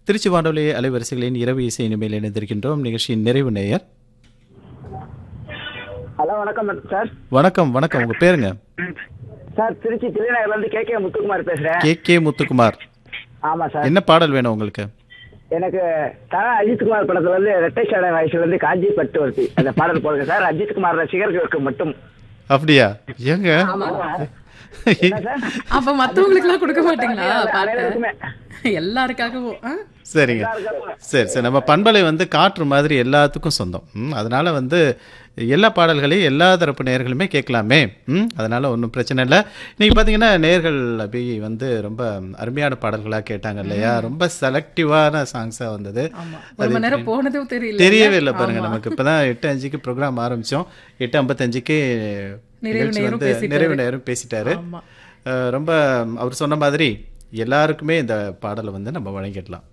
திருச்சி வானொலி அலைவரிசைகளின் இரவு இசை இனிமேல் இணைந்திருக்கின்றோம் நிகழ்ச்சியின் நிறைவு நேயர் ஹலோ வணக்கம் சார் வணக்கம் வணக்கம் உங்க பேருங்க சார் திருச்சி திருநகர்ல இருந்து கே கே முத்துக்குமார் பேசுறேன் கே கே முத்துக்குமார் ஆமா சார் என்ன பாடல் வேணும் உங்களுக்கு எனக்கு தர அஜித் குமார் படத்துல இருந்து ரெட்டை சாடை வயசுல இருந்து காஞ்சி பட்டு வருது அந்த பாடல் போடுங்க சார் அஜித் குமார் ரசிகர்களுக்கு மட்டும் அப்படியா ஏங்க என்ன சார் அப்ப மத்தவங்களுக்கு எல்லாம் கொடுக்க மாட்டீங்களா பாட்டு அனைவருக்குமே. எல்லாருக்காகவும் ஆ? சரிங்க சரி சரி நம்ம பண்பலை வந்து காற்று மாதிரி எல்லாத்துக்கும் சொந்தம் ம், அதனால வந்து எல்லா பாடல்களையும் எல்லா தரப்பு நேயர்களுமே கேட்கலாமே ம் அதனால ஒன்றும் பிரச்சனை இல்லை இன்னைக்கு பார்த்தீங்கன்னா நேர்கள் அபி வந்து ரொம்ப அருமையான பாடல்களாக கேட்டாங்க இல்லையா ரொம்ப செலக்டிவான சாங்ஸாக வந்தது ஆமா ஒரு மணி நேரம் போனதும் தெரியல தெரியவே இல்லை பாருங்க நமக்கு இப்பதான் எட்டு அஞ்சுக்கு ப்ரோக்ராம் ஆரம்பிச்சோம் எட்டு ஐம்பத்தஞ்சுக்கு நிறைவு நிகழ்ச்சி நேரம் வந்து பேசிட்டாரு. நிறைவு நேரம் பேசிட்டாரு ஆமா அஹ் ரொம்ப அவர் சொன்ன மாதிரி எல்லாருக்குமே இந்த பாடலை வந்து நம்ம வழங்கிடலாம்